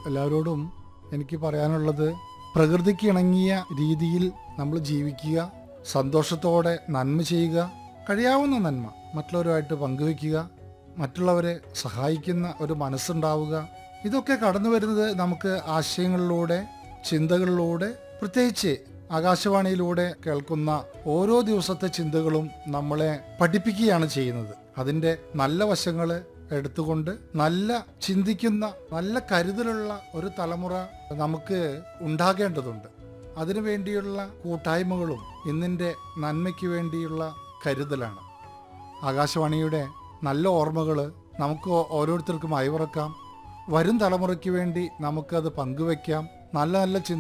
എല്ലാവരോടും എനിക്ക് പറയാനുള്ളത് പ്രകൃതിക്ക് ഇണങ്ങിയ രീതിയിൽ നമ്മൾ ജീവിക്കുക സന്തോഷത്തോടെ നന്മ ചെയ്യുക കഴിയാവുന്ന നന്മ മറ്റുള്ളവരുമായിട്ട് പങ്കുവെക്കുക മറ്റുള്ളവരെ സഹായിക്കുന്ന ഒരു മനസ്സുണ്ടാവുക ഇതൊക്കെ കടന്നു വരുന്നത് നമുക്ക് ആശയങ്ങളിലൂടെ ചിന്തകളിലൂടെ പ്രത്യേകിച്ച് ആകാശവാണിയിലൂടെ കേൾക്കുന്ന ഓരോ ദിവസത്തെ ചിന്തകളും നമ്മളെ പഠിപ്പിക്കുകയാണ് ചെയ്യുന്നത് അതിൻ്റെ നല്ല വശങ്ങൾ എടുത്തുകൊണ്ട് നല്ല ചിന്തിക്കുന്ന നല്ല കരുതലുള്ള ഒരു തലമുറ നമുക്ക് ഉണ്ടാകേണ്ടതുണ്ട് അതിനു വേണ്ടിയുള്ള കൂട്ടായ്മകളും ഇന്നിൻ്റെ നന്മയ്ക്ക് വേണ്ടിയുള്ള കരുതലാണ് ആകാശവാണിയുടെ നല്ല ഓർമ്മകൾ നമുക്ക് ഓരോരുത്തർക്കും അയവിറക്കാം വരും തലമുറയ്ക്ക് വേണ്ടി നമുക്കത് പങ്കുവെക്കാം നല്ല നല്ല ചിന്ത